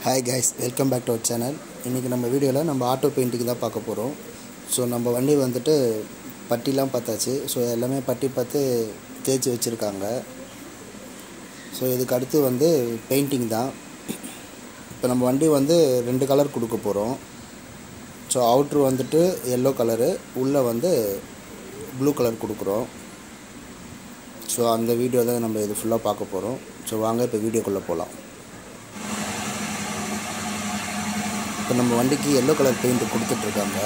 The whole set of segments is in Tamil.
hi guys welcome back to our channel இன்றைக்கி நம்ம வீடியோவில் நம்ம ஆட்டோ பெயிண்டிங் தான் பார்க்க போகிறோம் ஸோ நம்ம வண்டி வந்துட்டு பட்டிலாம் பார்த்தாச்சு ஸோ எல்லாமே பட்டி பார்த்து தேய்ச்சி வச்சுருக்காங்க ஸோ இதுக்கு அடுத்து வந்து பெயிண்டிங் தான் இப்போ நம்ம வண்டி வந்து ரெண்டு கலர் கொடுக்க போகிறோம் ஸோ அவுட்ரு வந்துட்டு எல்லோ கலரு உள்ளே வந்து ப்ளூ கலர் கொடுக்குறோம் ஸோ அந்த வீடியோ தான் நம்ம இது ஃபுல்லாக பார்க்க போகிறோம் ஸோ வாங்க இப்போ வீடியோக்குள்ளே போகலாம் இப்போ நம்ம வண்டிக்கு எல்லோ கலர் பெயிண்ட் கொடுத்துட்ருக்காங்க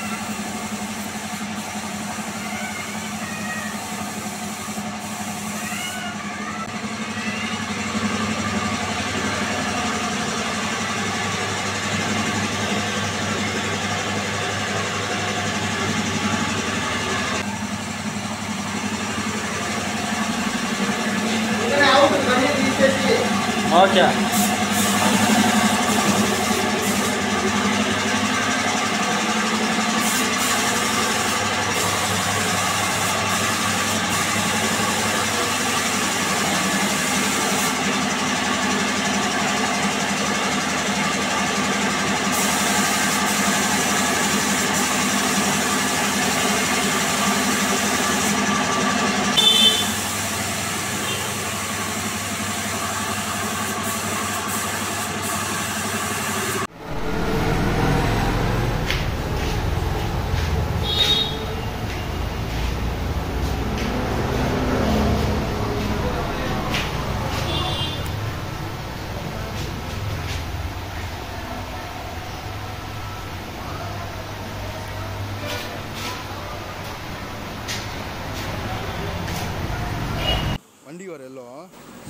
ஓகே வண்டி வர எல்லாம்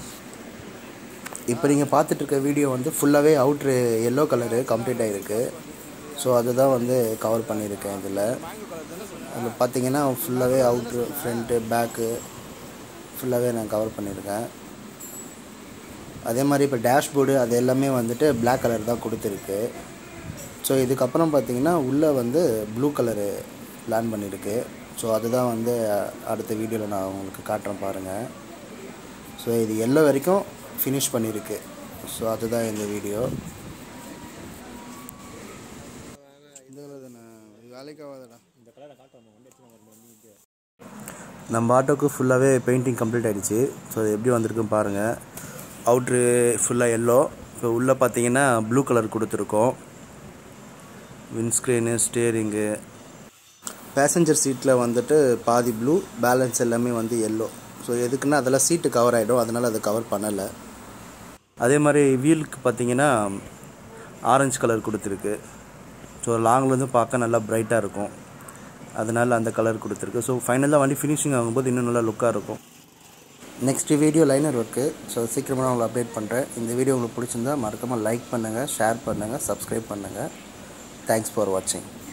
இப்போ நீங்கள் பார்த்துட்டு இருக்க வீடியோ வந்து ஃபுல்லாகவே அவுட்ரு எல்லோ கலரு கம்ப்ளீட் ஆகிருக்கு ஸோ அதுதான் வந்து கவர் பண்ணியிருக்கேன் இதில் அதில் பார்த்தீங்கன்னா ஃபுல்லாகவே அவுட்ரு ஃப்ரண்ட்டு பேக்கு ஃபுல்லாகவே நான் கவர் பண்ணியிருக்கேன் அதே மாதிரி இப்போ டேஷ்போர்டு அது எல்லாமே வந்துட்டு Black கலர் தான் கொடுத்துருக்கு ஸோ இதுக்கப்புறம் பார்த்தீங்கன்னா உள்ளே வந்து ப்ளூ கலரு பிளான் பண்ணியிருக்கு ஸோ அதுதான் வந்து அடுத்த வீடியோவில் நான் உங்களுக்கு காட்டுறேன் பாருங்கள் ஸோ இது எல்லோ வரைக்கும் ஃபினிஷ் பண்ணியிருக்கு ஸோ அதுதான் இந்த வீடியோ இந்த கலர் தானே இது வேலைக்கு ஆகாதடா நம்ம ஆட்டோக்கு ஃபுல்லாகவே பெயிண்டிங் கம்ப்ளீட் ஆகிடுச்சு ஸோ இது எப்படி வந்திருக்குன்னு பாருங்கள் அவுட்ரு ஃபுல்லாக எல்லோ இப்போ உள்ளே பார்த்தீங்கன்னா ப்ளூ கலர் கொடுத்துருக்கோம் விண்ட்ஸ்க்ரீனு ஸ்டேரிங்கு பேசஞ்சர் சீட்டில் வந்துட்டு பாதி ப்ளூ பேலன்ஸ் எல்லாமே வந்து எல்லோ ஸோ எதுக்குன்னா அதெல்லாம் சீட்டு கவர் ஆகிடும் அதனால் அதை கவர் பண்ணலை அதே மாதிரி வீலுக்கு பார்த்தீங்கன்னா ஆரஞ்சு கலர் கொடுத்துருக்கு ஸோ லாங்லேருந்து பார்க்க நல்லா பிரைட்டாக இருக்கும் அதனால் அந்த கலர் கொடுத்துருக்கு ஸோ ஃபைனலாக வண்டி ஃபினிஷிங் ஆகும்போது இன்னும் நல்லா லுக்காக இருக்கும் next video liner work so சீக்கிரமாக நான் உங்களை அப்டேட் பண்ணுறேன் இந்த வீடியோ உங்களுக்கு பிடிச்சிருந்தா மறக்காமல் லைக் பண்ணுங்கள் ஷேர் பண்ணுங்கள் சப்ஸ்கிரைப் பண்ணுங்கள் தேங்க்ஸ் ஃபார் வாட்சிங்